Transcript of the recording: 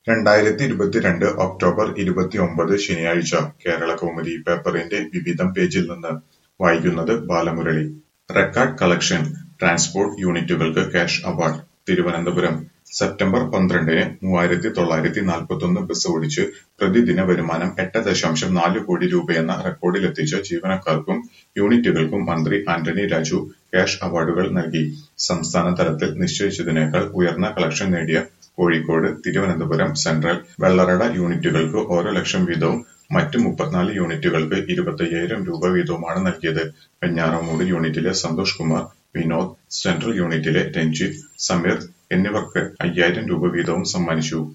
രണ്ടായിരത്തി ഇരുപത്തിരണ്ട് ഒക്ടോബർ ഇരുപത്തിയൊമ്പത് ശനിയാഴ്ച കേരളകൗമുദി പേപ്പറിന്റെ വിവിധം പേജിൽ നിന്ന് വായിക്കുന്നത് ബാലമുരളി. റെക്കോർഡ് കളക്ഷൻ ട്രാൻസ്പോർട്ട് യൂണിറ്റുകൾക്ക് ക്യാഷ് അവാർഡ് തിരുവനന്തപുരം സെപ്റ്റംബർ പന്ത്രണ്ടിന് മൂവായിരത്തി തൊള്ളായിരത്തി നാൽപ്പത്തൊന്ന് ബസ് ഓടിച്ച് പ്രതിദിന വരുമാനം എട്ട് ദശാംശം നാല് കോടി രൂപയെന്ന റെക്കോർഡിലെത്തിച്ച ജീവനക്കാർക്കും യൂണിറ്റുകൾക്കും മന്ത്രി ആന്റണി രാജു ക്യാഷ് അവാർഡുകൾ നൽകി. സംസ്ഥാന തലത്തിൽ നിശ്ചയിച്ചതിനേക്കാൾ ഉയർന്ന കളക്ഷൻ നേടിയ കോഴിക്കോട്, തിരുവനന്തപുരം സെൻട്രൽ, വെള്ളറട യൂണിറ്റുകൾക്ക് ഓരോ ലക്ഷം വീതവും മറ്റ് മുപ്പത്തിനാല് യൂണിറ്റുകൾക്ക് ഇരുപത്തയ്യായിരം രൂപ വീതവുമാണ് നൽകിയത്. വെഞ്ഞാറമൂട് യൂണിറ്റിലെ സന്തോഷ് കുമാർ, വിനോദ്, സെൻട്രൽ യൂണിറ്റിലെ രഞ്ജിത്ത്, സമീർ എന്നിവർക്ക് അയ്യായിരം രൂപ വീതവും സമ്മാനിച്ചു.